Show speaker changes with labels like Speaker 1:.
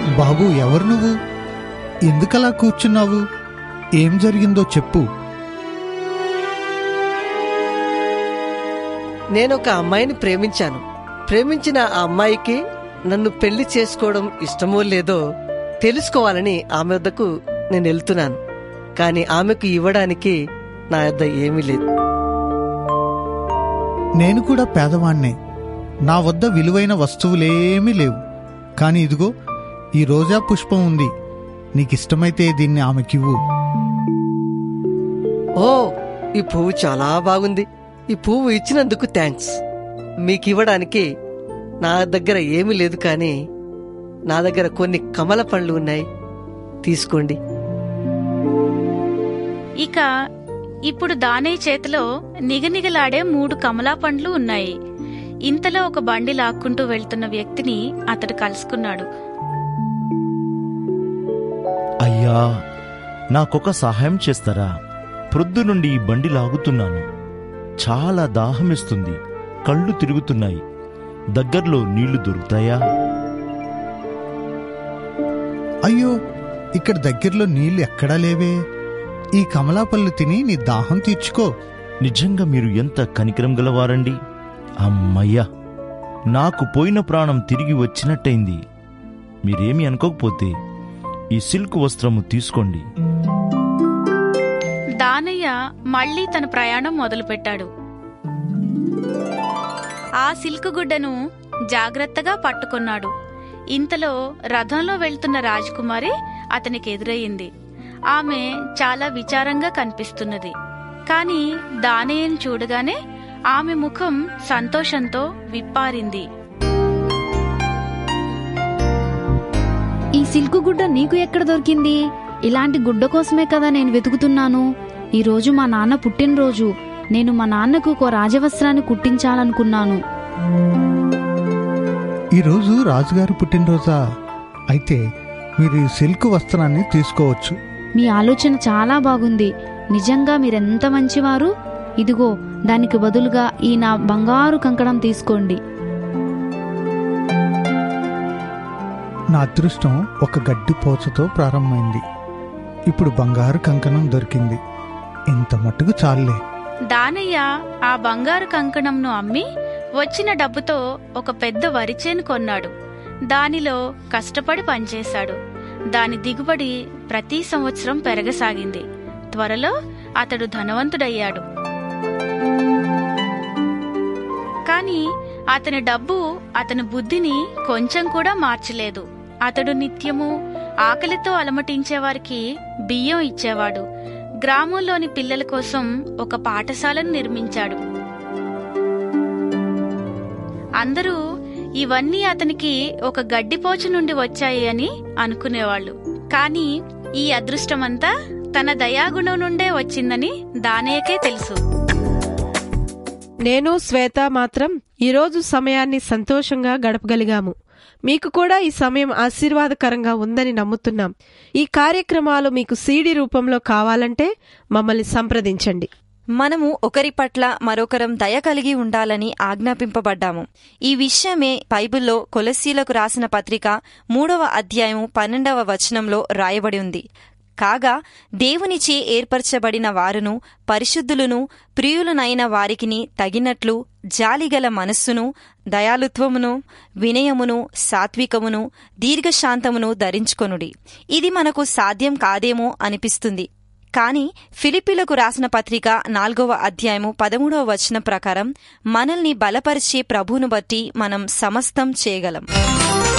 Speaker 1: బాబు ఎవరు నువ్వు ఎందుకలా కూర్చున్నావు ఏం జరిగిందో చెప్పు
Speaker 2: నేను ఒక అమ్మాయిని ప్రేమించాను ప్రేమించిన ఆ అమ్మాయికి నన్ను పెళ్లి చేసుకోవడం ఇష్టమో లేదో తెలుసుకోవాలని ఆమె వద్దకు నేను వెళ్తున్నాను కానీ ఆమెకు ఇవ్వడానికి నా వద్ద ఏమీ లేదు
Speaker 1: నేను కూడా పేదవాణ్ణే నా వద్ద విలువైన వస్తువులేమీ లేవు కాని ఇదిగో ఈ రోజా పుష్పం ఉంది నీకిష్టమైతే దీన్ని ఆమెకివ్వు
Speaker 2: ఓ ఈ పువ్వు చాలా బాగుంది ఈ పువ్వు ఇచ్చినందుకు థ్యాంక్స్ మీకు ఇవ్వడానికి నా దగ్గర ఏమీ లేదు కానీ నా దగ్గర కొన్ని కమల పండ్లు ఉన్నాయి తీసుకోండి
Speaker 3: ఇక ఇప్పుడు దానయ్య చేతిలో నిగనిగలాడే మూడు కమలా పండ్లు ఉన్నాయి ఇంతలో ఒక బండి లాక్కుంటూ వెళ్తున్న వ్యక్తిని అతడు కలుసుకున్నాడు
Speaker 4: అయ్యా నాకొక సహాయం చేస్తారా ప్రొద్దు నుండి ఈ బండి లాగుతున్నాను చాలా దాహమిస్తుంది కళ్ళు తిరుగుతున్నాయి దగ్గరలో నీళ్లు దొరుకుతాయా
Speaker 1: అయ్యో ఇక్కడ దగ్గరలో నీళ్లు ఎక్కడా లేవే ఈ కమలాపళ్ళు తిని నీ దాహం తీర్చుకో
Speaker 4: నిజంగా మీరు ఎంత కనికరం గలవారండి అమ్మయ్యా నాకు పోయిన ప్రాణం తిరిగి వచ్చినట్టయింది మీరేమి అనుకోకపోతే ఈ సిల్క్ వస్త్రము తీసుకోండి
Speaker 3: దానయ్య మళ్ళీ తన ప్రయాణం మొదలుపెట్టాడు ఆ సిల్క్ గుడ్డను జాగ్రత్తగా పట్టుకున్నాడు ఇంతలో రథంలో వెళ్తున్న రాజకుమారి అతనికి ఎదురయ్యింది ఆమె చాలా విచారంగా కనిపిస్తున్నది కాని దానయ్యను చూడగానే ఆమె ముఖం సంతోషంతో విప్పారింది
Speaker 5: ఈ సిల్క్ గుడ్డ నీకు ఎక్కడ దొరికింది ఇలాంటి గుడ్డ కోసమే కదా నేను వెతుకుతున్నాను ఈ రోజు మా నాన్న పుట్టినరోజు నేను మా నాన్నకు ఒక రాజవస్త్రాన్ని కుట్టించాలనుకున్నాను
Speaker 1: ఈరోజు రాజుగారు పుట్టినరోజా అయితే మీరు ఈ సిల్క్ వస్త్రాన్ని తీసుకోవచ్చు
Speaker 5: మీ ఆలోచన చాలా బాగుంది నిజంగా మీరెంత మంచివారు ఇదిగో దానికి బదులుగా ఈ నా బంగారు కంకణం తీసుకోండి
Speaker 1: నా అదృష్టం ఒక గడ్డి పోచతో ప్రారంభమైంది ఇప్పుడు బంగారు కంకణం దొరికింది ఇంత మట్టుకు చాలులే
Speaker 3: దానయ్య ఆ బంగారు కంకణంను అమ్మి వచ్చిన డబ్బుతో ఒక పెద్ద వరిచేను కొన్నాడు దానిలో కష్టపడి పనిచేశాడు దాని దిగుబడి ప్రతి సంవత్సరం పెరగసాగింది త్వరలో అతడు ధనవంతుడయ్యాడు కాని అతని డబ్బు అతని బుద్ధిని కొంచెం కూడా మార్చలేదు అతడు నిత్యము ఆకలితో అలమటించేవారికి బియ్యం ఇచ్చేవాడు గ్రామంలోని పిల్లల కోసం ఒక పాఠశాలను నిర్మించాడు అందరూ ఇవన్నీ అతనికి ఒక గడ్డిపోచు నుండి వచ్చాయి అని అనుకునేవాళ్ళు కాని ఈ అదృష్టమంతా తన దయాగుణం నుండే వచ్చిందని దానయ్యకే తెలుసు
Speaker 6: నేను శ్వేత మాత్రం ఈరోజు సమయాన్ని సంతోషంగా గడపగలిగాము మీకు కూడా ఈ సమయం ఆశీర్వాదకరంగా ఉందని నమ్ముతున్నాం ఈ కార్యక్రమాలు మీకు సీడీ రూపంలో కావాలంటే మమ్మల్ని సంప్రదించండి
Speaker 7: మనము ఒకరి పట్ల మరొకరం దయ కలిగి ఉండాలని ఆజ్ఞాపింపబడ్డాము ఈ విషయమే బైబిల్లో కొలసీలకు రాసిన పత్రిక మూడవ అధ్యాయం పన్నెండవ వచనంలో రాయబడి ఉంది కాగా దేవునిచే ఏర్పరచబడిన వారును పరిశుద్ధులును ప్రియులనైన వారికిని తగినట్లు జాలిగల మనస్సును దయాలుత్వమును వినయమును సాత్వికమును దీర్ఘశాంతమును ధరించుకొనుడి ఇది మనకు సాధ్యం కాదేమో అనిపిస్తుంది కాని ఫిలిపిలకు రాసిన పత్రిక నాల్గవ అధ్యాయము పదమూడవ వచనం ప్రకారం మనల్ని బలపరిచే ప్రభువును బట్టి మనం సమస్తం చేయగలం